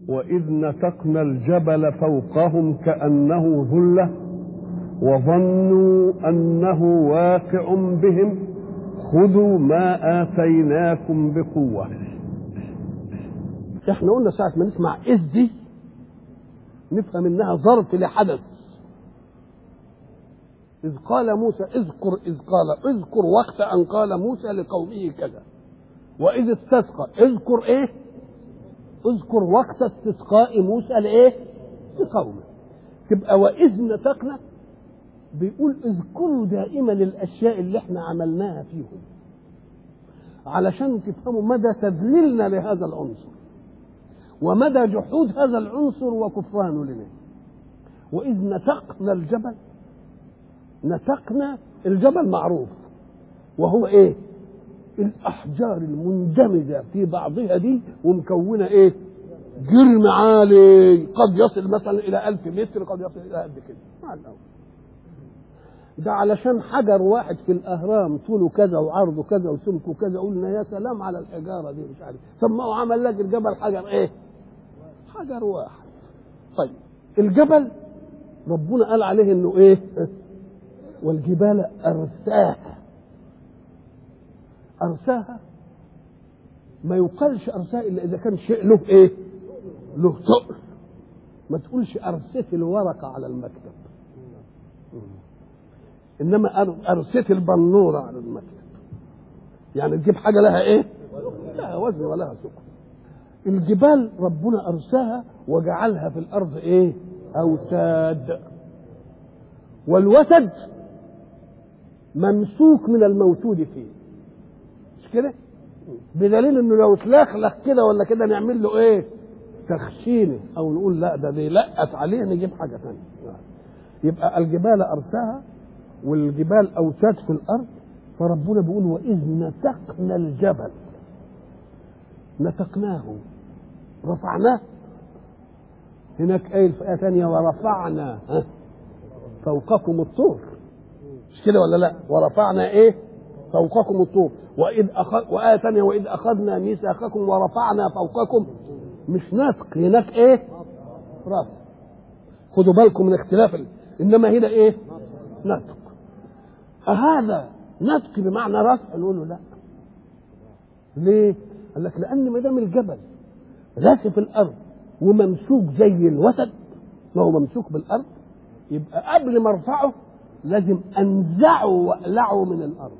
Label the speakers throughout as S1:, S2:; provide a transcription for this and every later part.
S1: وإذ نتقنا الجبل فوقهم كأنه ظلة وظنوا أنه واقع بهم خذوا ما آتيناكم بقوة
S2: احنا قلنا ساعة ما نسمع إذ دي نفهم إنها ظرف لحدث إذ قال موسى اذكر إذ قال اذكر وقت أن قال موسى لقومه كذا وإذ استسقى اذكر إيه اذكر وقت استسقاء موسى لإيه لقومه تبقى وإذ نتقنا بيقول اذكروا دائما الأشياء اللي احنا عملناها فيهم علشان تفهموا مدى تذليلنا لهذا العنصر ومدى جحود هذا العنصر وكفرانه لنا وإذ نتقنا الجبل نتقنا الجبل معروف وهو ايه الاحجار المندمجه في بعضها دي ومكونه ايه جرم عالي قد يصل مثلا الى ألف متر قد يصل الى قد كده مع الأول. ده علشان حجر واحد في الاهرام طوله كذا وعرضه كذا وسمكه كذا قلنا يا سلام على الحجاره دي مش عارف سموه عمل لك الجبل حجر ايه حجر واحد طيب الجبل ربنا قال عليه انه ايه والجبال أرساها أرساها ما يقالش أرساها إلا إذا كان شيء له إيه؟ له تقل ما تقولش أرسيت الورقة على المكتب إنما أرسيت البنورة على المكتب يعني تجيب حاجة لها إيه؟ لها وزن ولها ثقل الجبال ربنا أرساها وجعلها في الأرض إيه؟ أوتاد والوتد ممسوك من الموجود فيه مش كده بدليل انه لو اتلخلخ كده ولا كده نعمل له ايه تخشينه او نقول لا ده دي لقت عليه نجيب حاجه ثانيه يبقى الجبال ارساها والجبال اوتاد في الارض فربنا بيقول واذ نتقنا الجبل نتقناه رفعناه هناك آية في آية ثانية ورفعنا ها فوقكم الطور مش كده ولا لا ورفعنا ايه فوقكم الطور واذ أخذ وآية ثانية واذ اخذنا ميثاقكم ورفعنا فوقكم مش نطق هناك ايه رفع خدوا بالكم من اختلاف ال... انما هنا ايه نطق أهذا نطق بمعنى رفع نقول له لا ليه قال لك لان ما دام الجبل راسف الارض وممسوك زي الوتد ما هو ممسوك بالارض يبقى قبل ما ارفعه لازم انزعه واقلعه من الارض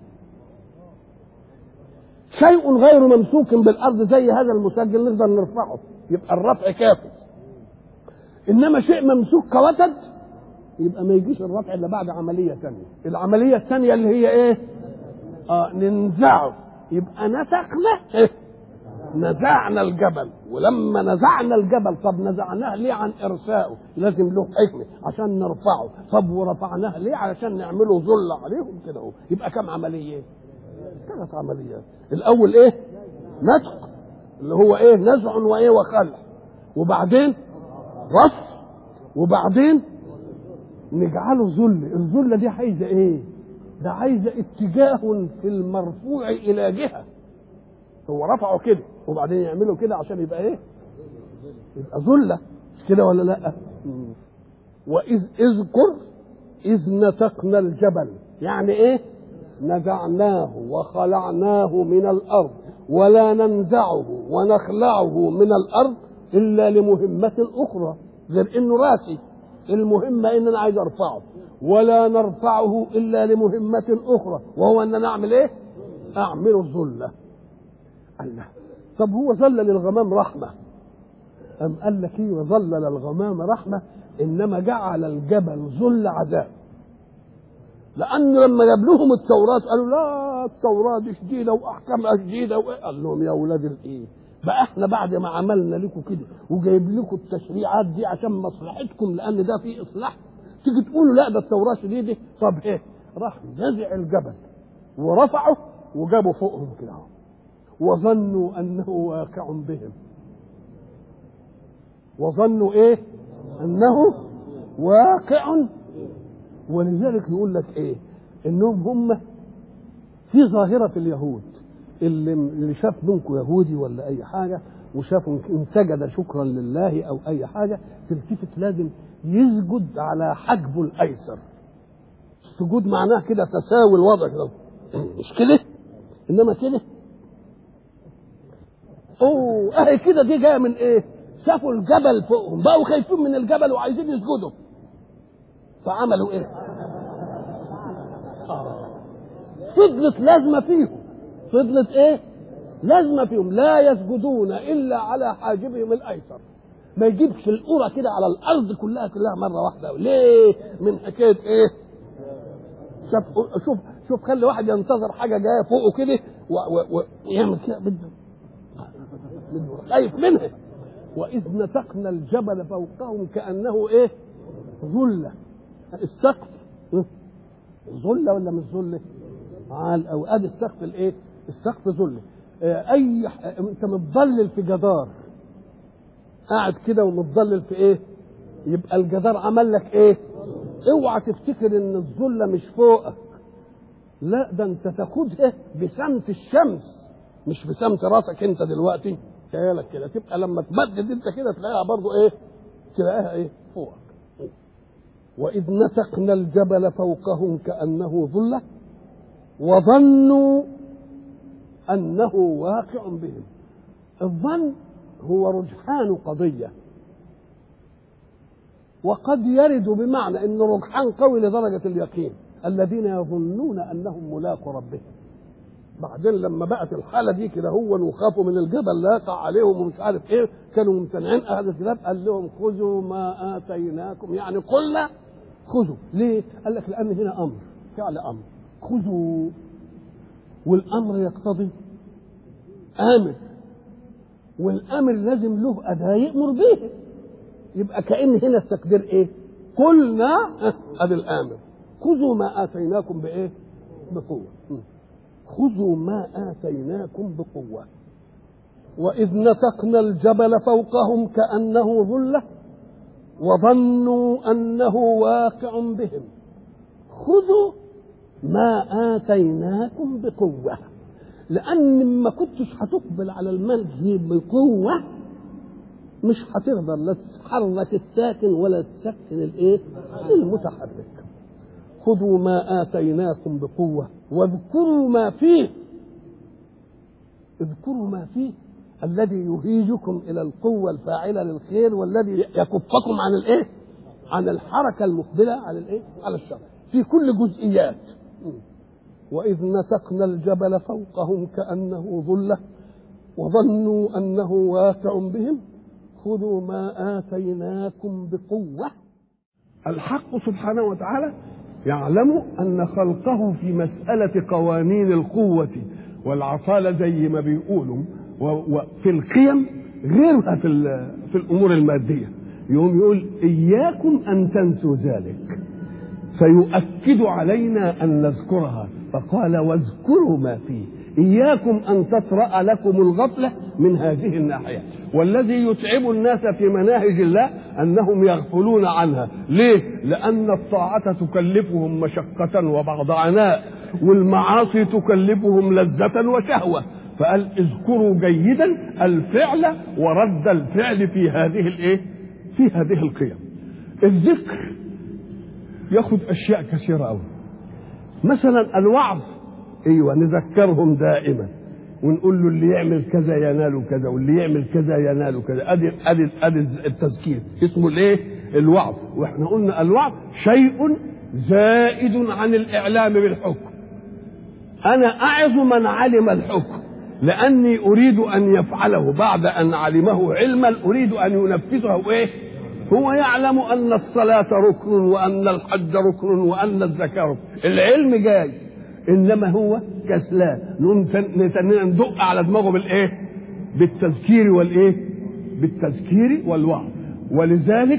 S2: شيء غير ممسوك بالارض زي هذا المسجل نقدر نرفعه يبقى الرفع كافي انما شيء ممسوك كوتد يبقى ما يجيش الرفع الا بعد عمليه ثانيه العمليه الثانيه اللي هي ايه اه ننزعه يبقى نسقنا إيه؟ نزعنا الجبل ولما نزعنا الجبل طب نزعناه ليه عن ارسائه لازم له حكمه عشان نرفعه طب ورفعناه ليه علشان نعمله ذل عليهم كده اهو يبقى كم عمليه ثلاث عمليات الاول ايه نسق اللي هو ايه نزع وايه وخلع وبعدين رفع وبعدين نجعله ذل الذله دي عايزه ايه ده عايزه اتجاه في المرفوع الى جهه هو رفعه كده وبعدين يعمله كده عشان يبقى ايه يبقى ذله مش كده ولا لا واذ اذكر اذ نتقنا الجبل يعني ايه نزعناه وخلعناه من الارض ولا ننزعه ونخلعه من الارض الا لمهمه اخرى غير انه راسي المهمه ان انا عايز ارفعه ولا نرفعه الا لمهمه اخرى وهو ان انا اعمل ايه اعمل الذله الله طب هو ظلل الغمام رحمة أم قال لك إيه وظلل الغمام رحمة إنما جعل الجبل ذل عذاب لأن لما جاب لهم التوراة قالوا لا التوراة دي شديدة وأحكامها شديدة قال لهم يا أولاد الإيه بقى احنا بعد ما عملنا لكم كده وجايب لكم التشريعات دي عشان مصلحتكم لأن ده فيه إصلاح تيجي تقولوا لا ده التوراة شديدة طب إيه راح نزع الجبل ورفعه وجابوا فوقهم كده وظنوا انه واقع بهم وظنوا ايه انه واقع ولذلك يقول لك ايه انهم هم في ظاهرة اليهود اللي اللي شاف منكم يهودي ولا اي حاجه وشافوا ان سجد شكرا لله او اي حاجه تلتفت لازم يسجد على حجبه الايسر السجود معناه كده تساوي الوضع كده مش كده انما كده اوه اهي كده دي جايه من ايه شافوا الجبل فوقهم بقوا خايفين من الجبل وعايزين يسجدوا فعملوا ايه آه. فضلت لازمه فيهم فضلت ايه لازمه فيهم لا يسجدون الا على حاجبهم الايسر ما يجيبش القرى كده على الارض كلها كلها مره واحده ليه من حكايه ايه شوف شوف شوف خلي واحد ينتظر حاجه جايه فوقه كده ويعمل كده بده خايف منها واذ نتقنا الجبل فوقهم كانه ايه ظله السقف ظله ولا مش ظله عال او ادي السقف الايه السقف ظله اي انت متضلل في جدار قاعد كده ومتضلل في ايه يبقى الجدار عمل لك ايه اوعى تفتكر ان الظله مش فوقك لا ده انت تاخدها بسمت الشمس مش بسمت راسك انت دلوقتي لك كده تبقى لما تمدد انت كده تلاقيها برضو ايه تلاقيها ايه فوقك واذ نتقنا الجبل فوقهم كانه ظله وظنوا انه واقع بهم الظن هو رجحان قضيه وقد يرد بمعنى ان رجحان قوي لدرجه اليقين الذين يظنون انهم ملاقوا ربهم بعدين لما بقت الحاله دي كده هو وخافوا من الجبل لا يقع عليهم ومش عارف ايه كانوا ممتنعين اهل الكتاب قال لهم خذوا ما اتيناكم يعني قلنا خذوا ليه؟ قال لك لان هنا امر فعل امر خذوا والامر يقتضي امر والامر لازم له اداه يامر به يبقى كان هنا التقدير ايه؟ قلنا ادي الامر خذوا ما اتيناكم بايه؟ بقوه خذوا ما آتيناكم بقوة وإذ نتقنا الجبل فوقهم كأنه ظلة وظنوا أنه واقع بهم خذوا ما آتيناكم بقوة لأن ما كنتش هتقبل على المال بقوة مش هتقدر لا تحرك الساكن ولا تسكن الايه المتحرك خذوا ما آتيناكم بقوة واذكروا ما فيه اذكروا ما فيه الذي يهيجكم إلى القوة الفاعلة للخير والذي يكفكم عن الإيه؟ عن الحركة المقبلة على الإيه؟ على الشر في كل جزئيات وإذ نتقنا الجبل فوقهم كأنه ظلة وظنوا أنه واقع بهم خذوا ما آتيناكم بقوة
S1: الحق سبحانه وتعالى يعلم ان خلقه في مساله قوانين القوه والعطاله زي ما بيقولوا وفي القيم غيرها في في الامور الماديه يقوم يقول اياكم ان تنسوا ذلك فيؤكد علينا ان نذكرها فقال واذكروا ما فيه اياكم ان تطرا لكم الغفله من هذه الناحيه والذي يتعب الناس في مناهج الله انهم يغفلون عنها ليه لان الطاعه تكلفهم مشقه وبعض عناء والمعاصي تكلفهم لذه وشهوه فقال اذكروا جيدا الفعل ورد الفعل في هذه الايه في هذه القيم الذكر ياخذ اشياء كثيره قوي مثلا الوعظ ايوه نذكرهم دائما ونقول له اللي يعمل كذا ينال كذا واللي يعمل كذا ينال كذا ادي ادي ادي التذكير اسمه الايه؟ الوعظ واحنا قلنا الوعظ شيء زائد عن الاعلام بالحكم انا اعظ من علم الحكم لاني اريد ان يفعله بعد ان علمه علما اريد ان ينفذه ايه؟ هو يعلم ان الصلاه ركن وان الحج ركن وان الزكاه ركن العلم جاي انما هو كسلان نقوم ندق على دماغه بالايه بالتذكير والايه بالتذكير والوعظ ولذلك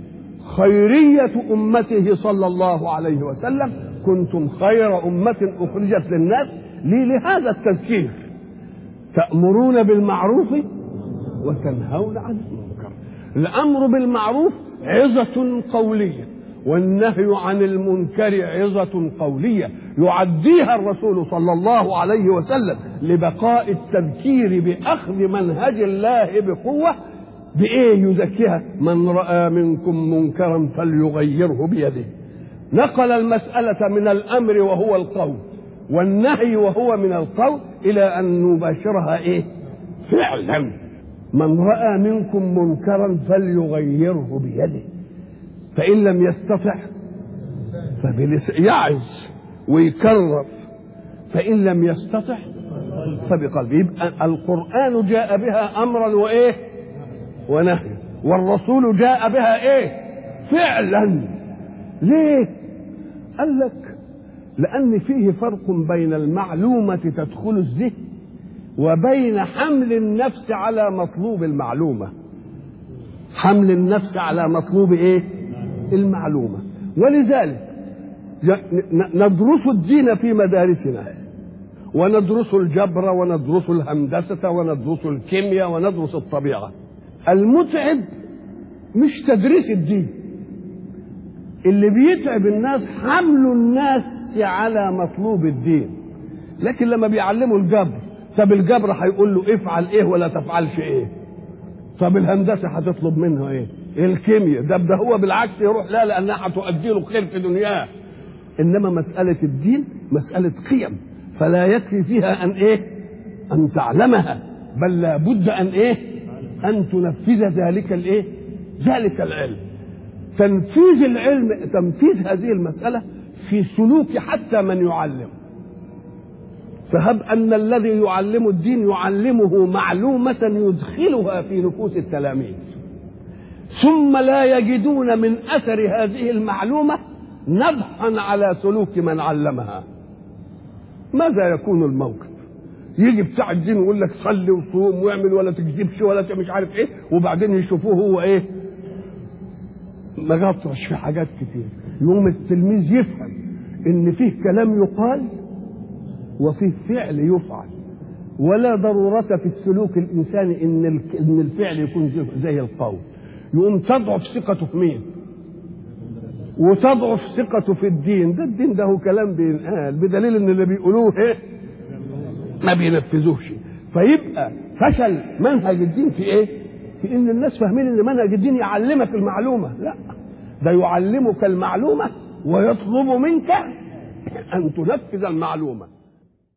S1: خيرية أمته صلى الله عليه وسلم كنتم خير أمة أخرجت للناس لي لهذا التذكير تأمرون بالمعروف وتنهون عن المنكر الأمر بالمعروف عظة قولية والنهي عن المنكر عظة قولية يعديها الرسول صلى الله عليه وسلم لبقاء التذكير بأخذ منهج الله بقوة بإيه يزكيها من رأى منكم منكرا فليغيره بيده نقل المسألة من الأمر وهو القول والنهي وهو من القول إلى أن نباشرها إيه فعلا من رأى منكم منكرا فليغيره بيده فإن لم يستطع فبلس يعز ويكرر فإن لم يستطع فبقلبه يبقى القرآن جاء بها أمرا وإيه ونهيا والرسول جاء بها إيه فعلا ليه قال لك لأن فيه فرق بين المعلومة تدخل الذهن وبين حمل النفس على مطلوب المعلومة حمل النفس على مطلوب ايه المعلومة ولذلك ندرس الدين في مدارسنا وندرس الجبر وندرس الهندسة وندرس الكيمياء وندرس الطبيعة المتعب مش تدريس الدين اللي بيتعب الناس حمل الناس على مطلوب الدين لكن لما بيعلموا الجبر طب الجبر هيقول له افعل ايه ولا تفعلش ايه طب الهندسه هتطلب منه ايه الكيمياء ده ده هو بالعكس يروح لا لانها هتؤدي له خير في دنياه انما مساله الدين مساله قيم فلا يكفي فيها ان ايه ان تعلمها بل لابد ان ايه ان تنفذ ذلك الايه ذلك العلم تنفيذ العلم تنفيذ هذه المساله في سلوك حتى من يعلم فهب أن الذي يعلم الدين يعلمه معلومة يدخلها في نفوس التلاميذ ثم لا يجدون من أثر هذه المعلومة نضحا على سلوك من علمها ماذا يكون الموقف يجي بتاع الدين ويقول لك صلي وصوم واعمل ولا تكذبش ولا مش عارف ايه وبعدين يشوفوه هو ايه مغطرش في حاجات كتير يقوم التلميذ يفهم ان فيه كلام يقال وفيه فعل يفعل ولا ضرورة في السلوك الإنساني إن إن الفعل يكون زي القول يقوم تضعف ثقته في مين؟ وتضعف ثقته في الدين ده الدين ده هو كلام بينقال بدليل ان اللي بيقولوه ايه ما بينفذوش فيبقى فشل منهج الدين في ايه في ان الناس فاهمين ان منهج الدين يعلمك المعلومه لا ده يعلمك المعلومه ويطلب منك ان تنفذ المعلومه